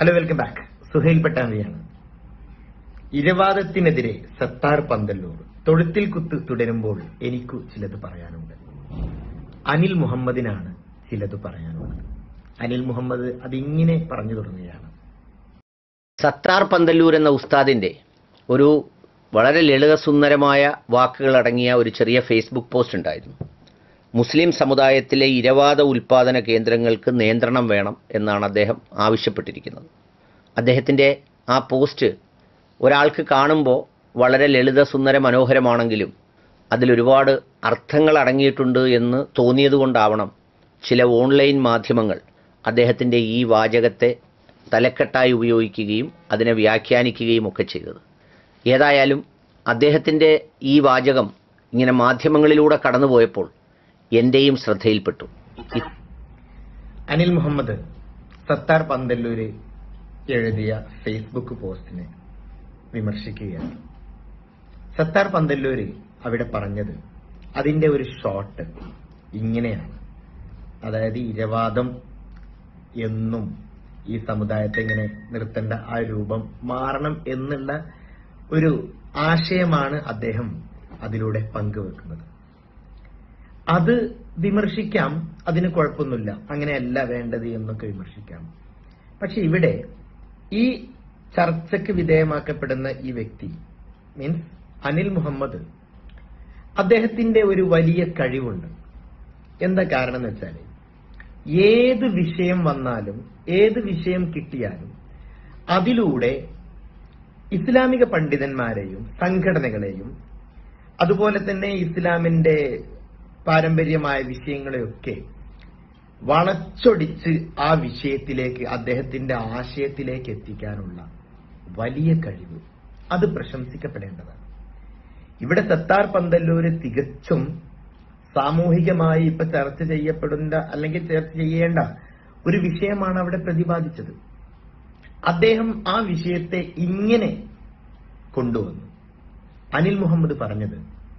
hello welcome back Suhail പട്ടാമ്പിയാണ് ഇരവാദത്തിനെതിരെ സത്താർ പന്തല്ലൂർ തൊഴുത്തിൽ കുത്ത് തുടരുമ്പോൾ എനിക്കു ചിലത് പറയാനുണ്ട് അനിൽ മുഹമ്മദിനാണ് ചിലത് പറയാനുള്ളത് അനിൽ മുഹമ്മദ് അതിങ്ങനെ പറഞ്ഞു തുടങ്ങുകയാണ് സത്താർ പന്തല്ലൂർ എന്ന ഉസ്താദിന്റെ ഒരു വളരെ ലളിതസുന്ദരമായ വാക്കുകളടങ്ങിയ ഒരു ചെറിയ ഫേസ്ബുക്ക് പോസ്റ്റ് ഉണ്ടായിരുന്നു മുസ്ലിം സമുദായത്തിലെ ഇരവാദ ഉൽപാദന കേന്ദ്രങ്ങൾക്ക് നിയന്ത്രണം വേണം എന്നാണ് അദ്ദേഹം ആവശ്യപ്പെട്ടിരിക്കുന്നത് അദ്ദേഹത്തിൻ്റെ ആ പോസ്റ്റ് ഒരാൾക്ക് കാണുമ്പോൾ വളരെ ലളിതസുന്ദര മനോഹരമാണെങ്കിലും അതിലൊരുപാട് അർത്ഥങ്ങൾ അടങ്ങിയിട്ടുണ്ട് എന്ന് തോന്നിയതുകൊണ്ടാവണം ചില ഓൺലൈൻ മാധ്യമങ്ങൾ അദ്ദേഹത്തിൻ്റെ ഈ വാചകത്തെ തലക്കെട്ടായി ഉപയോഗിക്കുകയും അതിനെ വ്യാഖ്യാനിക്കുകയും ഒക്കെ ചെയ്തത് ഏതായാലും അദ്ദേഹത്തിൻ്റെ ഈ വാചകം ഇങ്ങനെ മാധ്യമങ്ങളിലൂടെ കടന്നുപോയപ്പോൾ എൻ്റെയും ശ്രദ്ധയിൽപ്പെട്ടു ഇ- അനിൽ മുഹമ്മദ് സത്താർ പന്തല്ലൂര് എഴുതിയ ഫേസ്ബുക്ക് പോസ്റ്റിനെ വിമർശിക്കുകയാണ് സത്താർ പന്തല്ലൂര് അവിടെ പറഞ്ഞത് അതിന്റെ ഒരു ഷോട്ട് ഇങ്ങനെയാണ് അതായത് ഇരവാദം എന്നും ഈ സമുദായത്തെ ഇങ്ങനെ നിർത്തേണ്ട ആ രൂപം മാറണം എന്നുള്ള ഒരു ആശയമാണ് അദ്ദേഹം അതിലൂടെ പങ്കുവെക്കുന്നത് അത് വിമർശിക്കാം അതിന് കുഴപ്പമൊന്നുമില്ല അങ്ങനെയല്ല വേണ്ടത് എന്നൊക്കെ വിമർശിക്കാം പക്ഷെ ഇവിടെ ഈ ചർച്ചയ്ക്ക് വിധേയമാക്കപ്പെടുന്ന ഈ വ്യക്തി മീൻസ് അനിൽ മുഹമ്മദ് അദ്ദേഹത്തിന്റെ ഒരു വലിയ കഴിവുണ്ട് എന്താ കാരണം എന്ന് വെച്ചാൽ ഏത് വിഷയം വന്നാലും ഏത് വിഷയം കിട്ടിയാലും അതിലൂടെ ഇസ്ലാമിക പണ്ഡിതന്മാരെയും സംഘടനകളെയും അതുപോലെ തന്നെ ഇസ്ലാമിന്റെ പാരമ്പര്യമായ വിഷയങ്ങളെയൊക്കെ വളച്ചൊടിച്ച് ആ വിഷയത്തിലേക്ക് അദ്ദേഹത്തിന്റെ ആശയത്തിലേക്ക് എത്തിക്കാനുള്ള വലിയ കഴിവ് അത് പ്രശംസിക്കപ്പെടേണ്ടതാണ് ഇവിടെ സത്താർ പന്തല്ലൂര് തികച്ചും സാമൂഹികമായി ഇപ്പൊ ചർച്ച ചെയ്യപ്പെടുന്ന അല്ലെങ്കിൽ ചർച്ച ചെയ്യേണ്ട ഒരു വിഷയമാണ് അവിടെ പ്രതിപാദിച്ചത് അദ്ദേഹം ആ വിഷയത്തെ ഇങ്ങനെ കൊണ്ടുവന്നു അനിൽ മുഹമ്മദ് പറഞ്ഞത്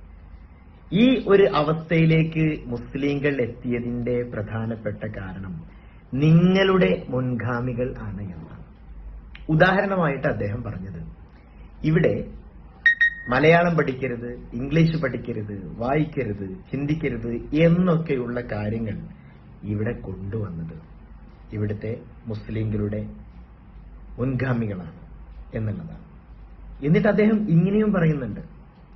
ഈ ഒരു അവസ്ഥയിലേക്ക് മുസ്ലിങ്ങൾ എത്തിയതിന്റെ പ്രധാനപ്പെട്ട കാരണം നിങ്ങളുടെ മുൻഗാമികൾ ആണ് എന്നാണ് ഉദാഹരണമായിട്ട് അദ്ദേഹം പറഞ്ഞത് ഇവിടെ മലയാളം പഠിക്കരുത് ഇംഗ്ലീഷ് പഠിക്കരുത് വായിക്കരുത് ചിന്തിക്കരുത് എന്നൊക്കെയുള്ള കാര്യങ്ങൾ ഇവിടെ കൊണ്ടുവന്നത് ഇവിടുത്തെ മുസ്ലിങ്ങളുടെ മുൻഗാമികളാണ് എന്നുള്ളതാണ് എന്നിട്ട് അദ്ദേഹം ഇങ്ങനെയും പറയുന്നുണ്ട്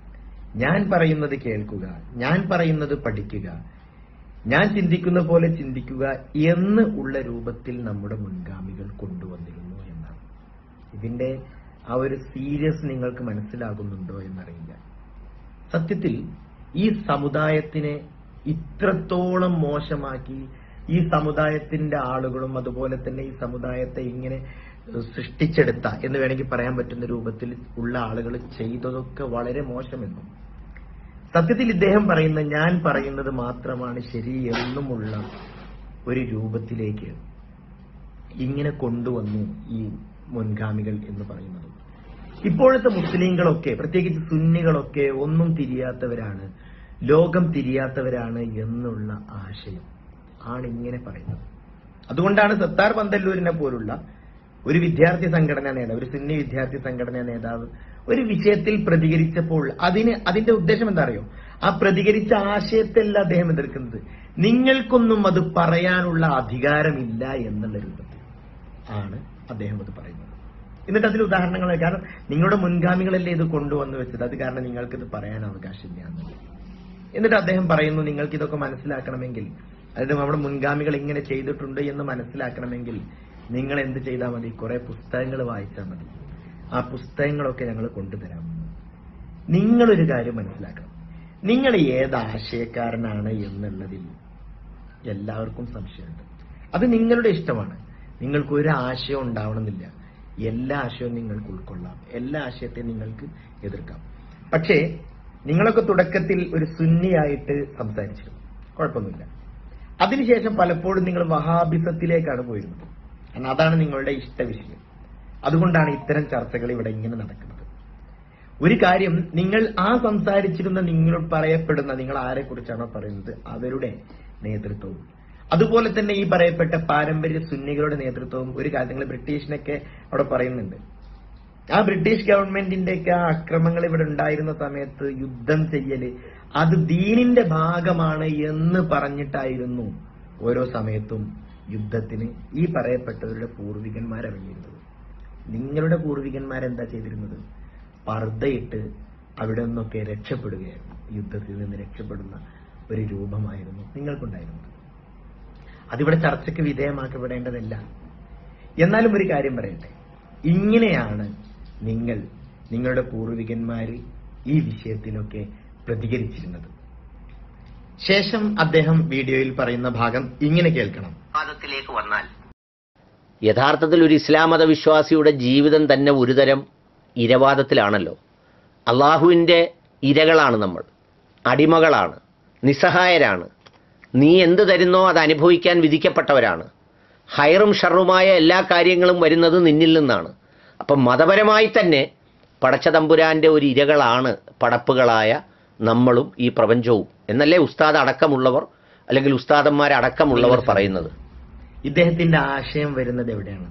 ഞാൻ പറയുന്നത് കേൾക്കുക ഞാൻ പറയുന്നത് പഠിക്കുക ഞാൻ ചിന്തിക്കുന്ന പോലെ ചിന്തിക്കുക എന്ന് ഉള്ള രൂപത്തിൽ നമ്മുടെ മുൻഗാമികൾ കൊണ്ടുവന്നിരുന്നു എന്നാണ് ഇതിന്റെ ആ ഒരു സീരിയസ് നിങ്ങൾക്ക് മനസ്സിലാകുന്നുണ്ടോ എന്നറിയില്ല സത്യത്തിൽ ഈ സമുദായത്തിനെ ഇത്രത്തോളം മോശമാക്കി ഈ സമുദായത്തിന്റെ ആളുകളും അതുപോലെ തന്നെ ഈ സമുദായത്തെ ഇങ്ങനെ സൃഷ്ടിച്ചെടുത്ത എന്ന് വേണമെങ്കിൽ പറയാൻ പറ്റുന്ന രൂപത്തിൽ ഉള്ള ആളുകൾ ചെയ്തതൊക്കെ വളരെ മോശമെന്നും സത്യത്തിൽ ഇദ്ദേഹം പറയുന്ന ഞാൻ പറയുന്നത് മാത്രമാണ് ശരി എന്നുമുള്ള ഒരു രൂപത്തിലേക്ക് ഇങ്ങനെ കൊണ്ടുവന്നു ഈ മുൻഗാമികൾ എന്ന് പറയുന്നത് ഇപ്പോഴത്തെ മുസ്ലിങ്ങളൊക്കെ പ്രത്യേകിച്ച് സുന്നികളൊക്കെ ഒന്നും തിരിയാത്തവരാണ് ലോകം തിരിയാത്തവരാണ് എന്നുള്ള ആശയം ആണ് ഇങ്ങനെ പറയുന്നത് അതുകൊണ്ടാണ് സത്താർ പന്തല്ലൂരിനെ പോലുള്ള ഒരു വിദ്യാർത്ഥി സംഘടനാ നേതാവ് ഒരു സുന്നി വിദ്യാർത്ഥി സംഘടനാ നേതാവ് ഒരു വിഷയത്തിൽ പ്രതികരിച്ചപ്പോൾ അതിന് അതിന്റെ ഉദ്ദേശം എന്താ അറിയോ ആ പ്രതികരിച്ച ആശയത്തല്ല അദ്ദേഹം എതിർക്കുന്നത് നിങ്ങൾക്കൊന്നും അത് പറയാനുള്ള അധികാരമില്ല എന്നുള്ള രൂപത്തിൽ ആണ് അദ്ദേഹം അത് പറയുന്നത് എന്നിട്ട് അതിൽ ഉദാഹരണങ്ങൾ കാരണം നിങ്ങളുടെ മുൻഗാമികളല്ലേ ഇത് കൊണ്ടുവന്ന് വെച്ചത് അത് കാരണം നിങ്ങൾക്ക് ഇത് പറയാൻ അവകാശമില്ല എന്നുള്ളത് എന്നിട്ട് അദ്ദേഹം പറയുന്നു നിങ്ങൾക്ക് ഇതൊക്കെ മനസ്സിലാക്കണമെങ്കിൽ അതായത് നമ്മുടെ മുൻഗാമികൾ ഇങ്ങനെ ചെയ്തിട്ടുണ്ട് എന്ന് മനസ്സിലാക്കണമെങ്കിൽ നിങ്ങൾ എന്ത് ചെയ്താൽ മതി കുറെ പുസ്തകങ്ങൾ വായിച്ചാൽ മതി ആ പുസ്തകങ്ങളൊക്കെ ഞങ്ങൾ കൊണ്ടുതരാം നിങ്ങളൊരു കാര്യം മനസ്സിലാക്കണം നിങ്ങൾ ഏത് ആശയക്കാരനാണ് എന്നുള്ളതിൽ എല്ലാവർക്കും സംശയമുണ്ട് അത് നിങ്ങളുടെ ഇഷ്ടമാണ് നിങ്ങൾക്ക് ഒരു ആശയം ഉണ്ടാവണമെന്നില്ല എല്ലാ ആശയവും നിങ്ങൾക്ക് ഉൾക്കൊള്ളാം എല്ലാ ആശയത്തെയും നിങ്ങൾക്ക് എതിർക്കാം പക്ഷേ നിങ്ങളൊക്കെ തുടക്കത്തിൽ ഒരു സുന്നിയായിട്ട് സംസാരിച്ചിരുന്നു കുഴപ്പമൊന്നുമില്ല അതിനുശേഷം പലപ്പോഴും നിങ്ങൾ വഹാബിസത്തിലേക്കാണ് പോയിരുന്നത് കാരണം അതാണ് നിങ്ങളുടെ ഇഷ്ട വിഷയം അതുകൊണ്ടാണ് ഇത്തരം ചർച്ചകൾ ഇവിടെ ഇങ്ങനെ നടക്കുന്നത് ഒരു കാര്യം നിങ്ങൾ ആ സംസാരിച്ചിരുന്ന നിങ്ങൾ പറയപ്പെടുന്ന നിങ്ങൾ ആരെ കുറിച്ചാണോ പറയുന്നത് അവരുടെ നേതൃത്വവും അതുപോലെ തന്നെ ഈ പറയപ്പെട്ട പാരമ്പര്യ സുന്നികളുടെ നേതൃത്വവും ഒരു കാര്യങ്ങൾ ബ്രിട്ടീഷിനൊക്കെ അവിടെ പറയുന്നുണ്ട് ആ ബ്രിട്ടീഷ് ഗവൺമെന്റിന്റെയൊക്കെ ആ അക്രമങ്ങൾ ഇവിടെ ഉണ്ടായിരുന്ന സമയത്ത് യുദ്ധം ചെയ്യല് അത് ദീനിന്റെ ഭാഗമാണ് എന്ന് പറഞ്ഞിട്ടായിരുന്നു ഓരോ സമയത്തും യുദ്ധത്തിന് ഈ പറയപ്പെട്ടവരുടെ പൂർവികന്മാരിറങ്ങിയിരുന്നത് നിങ്ങളുടെ പൂർവികന്മാരെന്താ ചെയ്തിരുന്നത് പർദ്ദയിട്ട് അവിടെ നിന്നൊക്കെ രക്ഷപ്പെടുകയായിരുന്നു യുദ്ധത്തിൽ നിന്ന് രക്ഷപ്പെടുന്ന ഒരു രൂപമായിരുന്നു നിങ്ങൾക്കുണ്ടായിരുന്നത് അതിവിടെ ചർച്ചയ്ക്ക് വിധേയമാക്കപ്പെടേണ്ടതല്ല എന്നാലും ഒരു കാര്യം പറയട്ടെ ഇങ്ങനെയാണ് നിങ്ങൾ നിങ്ങളുടെ പൂർവികന്മാർ ഈ വിഷയത്തിലൊക്കെ പ്രതികരിച്ചിരുന്നത് ശേഷം അദ്ദേഹം വീഡിയോയിൽ പറയുന്ന ഭാഗം ഇങ്ങനെ കേൾക്കണം പാദത്തിലേക്ക് വന്നാൽ യഥാർത്ഥത്തിൽ ഒരു ഇസ്ലാം മത വിശ്വാസിയുടെ ജീവിതം തന്നെ ഒരുതരം ഇരവാദത്തിലാണല്ലോ അള്ളാഹുവിൻ്റെ ഇരകളാണ് നമ്മൾ അടിമകളാണ് നിസ്സഹായരാണ് നീ എന്ത് തരുന്നോ അത് അനുഭവിക്കാൻ വിധിക്കപ്പെട്ടവരാണ് ഹൈറും ഷറുമായ എല്ലാ കാര്യങ്ങളും വരുന്നത് നിന്നിൽ നിന്നാണ് അപ്പം മതപരമായി തന്നെ പടച്ചതമ്പുരാന്റെ ഒരു ഇരകളാണ് പടപ്പുകളായ നമ്മളും ഈ പ്രപഞ്ചവും എന്നല്ലേ ഉസ്താദ് അടക്കമുള്ളവർ അല്ലെങ്കിൽ ഉസ്താദന്മാരടക്കമുള്ളവർ പറയുന്നത് ഇദ്ദേഹത്തിന്റെ ആശയം വരുന്നത് എവിടെയാണ്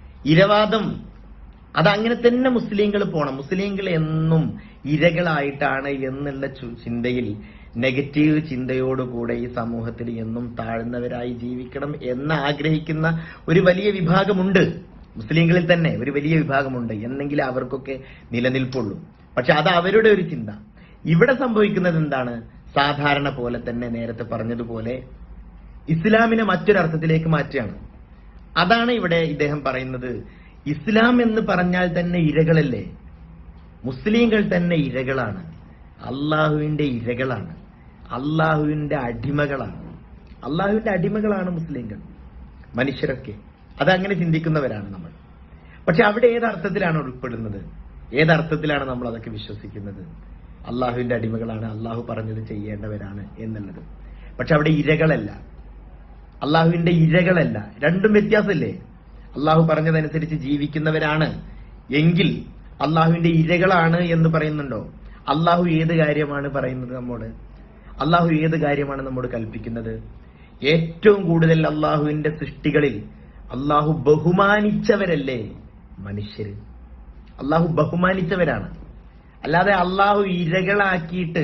ഇരവാദം അതങ്ങനെ തന്നെ മുസ്ലിങ്ങൾ പോണം മുസ്ലിങ്ങൾ എന്നും ഇരകളായിട്ടാണ് എന്നുള്ള ചു- ചിന്തയിൽ നെഗറ്റീവ് ചിന്തയോടുകൂടെ ഈ സമൂഹത്തിൽ എന്നും താഴ്ന്നവരായി ജീവിക്കണം എന്ന് ആഗ്രഹിക്കുന്ന ഒരു വലിയ വിഭാഗമുണ്ട് മുസ്ലിങ്ങളിൽ തന്നെ ഒരു വലിയ വിഭാഗമുണ്ട് എന്നെങ്കിലും അവർക്കൊക്കെ നിലനിൽപ്പുള്ളൂ പക്ഷെ അത് അവരുടെ ഒരു ചിന്ത ഇവിടെ സംഭവിക്കുന്നത് എന്താണ് സാധാരണ പോലെ തന്നെ നേരത്തെ പറഞ്ഞതുപോലെ ഇസ്ലാമിനെ മറ്റൊരർത്ഥത്തിലേക്ക് മാറ്റുകയാണ് അതാണ് ഇവിടെ ഇദ്ദേഹം പറയുന്നത് ഇസ്ലാം എന്ന് പറഞ്ഞാൽ തന്നെ ഇരകളല്ലേ മുസ്ലിങ്ങൾ തന്നെ ഇരകളാണ് അള്ളാഹുവിന്റെ ഇരകളാണ് അള്ളാഹുവിന്റെ അടിമകളാണ് അള്ളാഹുവിന്റെ അടിമകളാണ് മുസ്ലിങ്ങൾ മനുഷ്യരൊക്കെ അതങ്ങനെ ചിന്തിക്കുന്നവരാണ് നമ്മൾ പക്ഷെ അവിടെ ഏതർത്ഥത്തിലാണ് ഉൾപ്പെടുന്നത് ഏതർത്ഥത്തിലാണ് നമ്മൾ അതൊക്കെ വിശ്വസിക്കുന്നത് അള്ളാഹുവിന്റെ അടിമകളാണ് അള്ളാഹു പറഞ്ഞത് ചെയ്യേണ്ടവരാണ് എന്നുള്ളത് പക്ഷെ അവിടെ ഇരകളല്ല അള്ളാഹുവിന്റെ ഇരകളല്ല രണ്ടും വ്യത്യാസമല്ലേ അള്ളാഹു പറഞ്ഞതനുസരിച്ച് ജീവിക്കുന്നവരാണ് എങ്കിൽ അള്ളാഹുവിന്റെ ഇരകളാണ് എന്ന് പറയുന്നുണ്ടോ അള്ളാഹു ഏത് കാര്യമാണ് പറയുന്നത് നമ്മോട് അള്ളാഹു ഏത് കാര്യമാണ് നമ്മോട് കൽപ്പിക്കുന്നത് ഏറ്റവും കൂടുതൽ അള്ളാഹുവിന്റെ സൃഷ്ടികളിൽ അള്ളാഹു ബഹുമാനിച്ചവരല്ലേ മനുഷ്യര് അള്ളാഹു ബഹുമാനിച്ചവരാണ് അല്ലാതെ അള്ളാഹു ഇരകളാക്കിയിട്ട്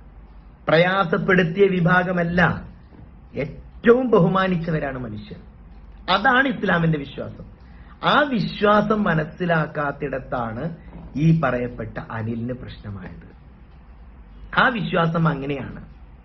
പ്രയാസപ്പെടുത്തിയ വിഭാഗമല്ല ഏറ്റവും ബഹുമാനിച്ചവരാണ് മനുഷ്യർ അതാണ് ഇസ്ലാമിന്റെ വിശ്വാസം ആ വിശ്വാസം മനസ്സിലാക്കാത്തിടത്താണ് ഈ പറയപ്പെട്ട അനിലിന് പ്രശ്നമായത് ആ വിശ്വാസം അങ്ങനെയാണ്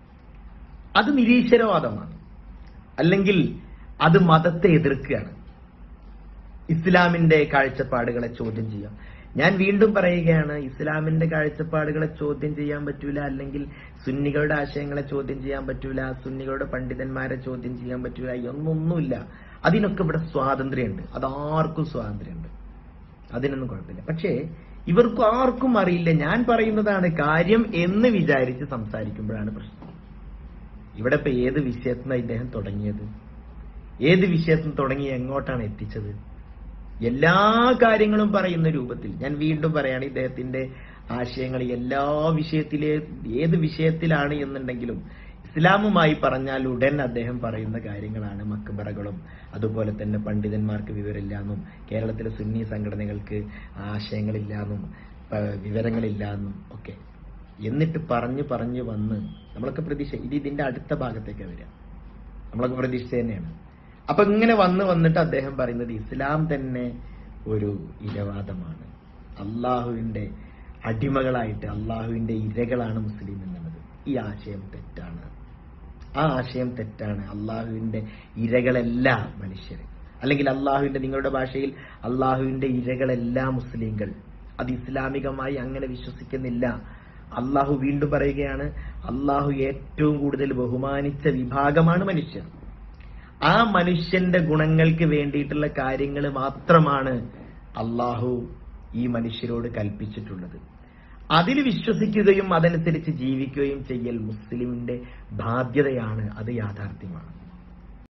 അത് നിരീശ്വരവാദമാണ് അല്ലെങ്കിൽ അത് മതത്തെ എതിർക്കുകയാണ് ഇസ്ലാമിന്റെ കാഴ്ചപ്പാടുകളെ ചോദ്യം ചെയ്യാം ഞാൻ വീണ്ടും പറയുകയാണ് ഇസ്ലാമിന്റെ കാഴ്ചപ്പാടുകളെ ചോദ്യം ചെയ്യാൻ പറ്റൂല അല്ലെങ്കിൽ സുന്നികളുടെ ആശയങ്ങളെ ചോദ്യം ചെയ്യാൻ പറ്റൂല സുന്നികളുടെ പണ്ഡിതന്മാരെ ചോദ്യം ചെയ്യാൻ പറ്റൂല എന്നൊന്നുമില്ല അതിനൊക്കെ ഇവിടെ സ്വാതന്ത്ര്യമുണ്ട് അത് ആർക്കും സ്വാതന്ത്ര്യമുണ്ട് അതിനൊന്നും കുഴപ്പമില്ല പക്ഷേ ഇവർക്ക് ആർക്കും അറിയില്ല ഞാൻ പറയുന്നതാണ് കാര്യം എന്ന് വിചാരിച്ച് സംസാരിക്കുമ്പോഴാണ് പ്രശ്നം ഇവിടെ ഇപ്പൊ ഏത് വിഷയത്തിൽ നിന്നാണ് ഇദ്ദേഹം തുടങ്ങിയത് ഏത് വിഷയത്തിൽ നിന്ന് തുടങ്ങി എങ്ങോട്ടാണ് എത്തിച്ചത് എല്ലാ കാര്യങ്ങളും പറയുന്ന രൂപത്തിൽ ഞാൻ വീണ്ടും പറയാണ് ഇദ്ദേഹത്തിന്റെ ആശയങ്ങൾ എല്ലാ വിഷയത്തിലെ ഏത് വിഷയത്തിലാണ് എന്നുണ്ടെങ്കിലും ഇസ്ലാമുമായി പറഞ്ഞാൽ ഉടൻ അദ്ദേഹം പറയുന്ന കാര്യങ്ങളാണ് മക്ബറകളും അതുപോലെ തന്നെ പണ്ഡിതന്മാർക്ക് വിവരമില്ല എന്നും കേരളത്തിലെ സുന്നി സംഘടനകൾക്ക് ആശയങ്ങളില്ല എന്നും പ- വിവരങ്ങളില്ല എന്നും ഒക്കെ എന്നിട്ട് പറഞ്ഞു പറഞ്ഞു വന്ന് നമ്മളൊക്കെ പ്രതീക്ഷ ഇത് ഇതിന്റെ അടുത്ത ഭാഗത്തേക്ക് വരിക നമ്മളൊക്കെ പ്രതീക്ഷിച്ച തന്നെയാണ് അപ്പൊ ഇങ്ങനെ വന്ന് വന്നിട്ട് അദ്ദേഹം പറയുന്നത് ഇസ്ലാം തന്നെ ഒരു ഇരവാദമാണ് അള്ളാഹുവിന്റെ അടിമകളായിട്ട് അള്ളാഹുവിന്റെ ഇരകളാണ് മുസ്ലിം എന്നുള്ളത് ഈ ആശയം തെറ്റാണ് ആ ആശയം തെറ്റാണ് അള്ളാഹുവിന്റെ ഇരകളല്ല മനുഷ്യർ അല്ലെങ്കിൽ അള്ളാഹുവിന്റെ നിങ്ങളുടെ ഭാഷയിൽ അള്ളാഹുവിന്റെ ഇരകളല്ല മുസ്ലിങ്ങൾ അത് ഇസ്ലാമികമായി അങ്ങനെ വിശ്വസിക്കുന്നില്ല അള്ളാഹു വീണ്ടും പറയുകയാണ് അള്ളാഹു ഏറ്റവും കൂടുതൽ ബഹുമാനിച്ച വിഭാഗമാണ് മനുഷ്യർ ആ മനുഷ്യന്റെ ഗുണങ്ങൾക്ക് വേണ്ടിയിട്ടുള്ള കാര്യങ്ങൾ മാത്രമാണ് അള്ളാഹു ഈ മനുഷ്യരോട് കൽപ്പിച്ചിട്ടുള്ളത് അതിൽ വിശ്വസിക്കുകയും അതനുസരിച്ച് ജീവിക്കുകയും ചെയ്യൽ മുസ്ലിമിന്റെ ബാധ്യതയാണ് അത് യാഥാർത്ഥ്യമാണ്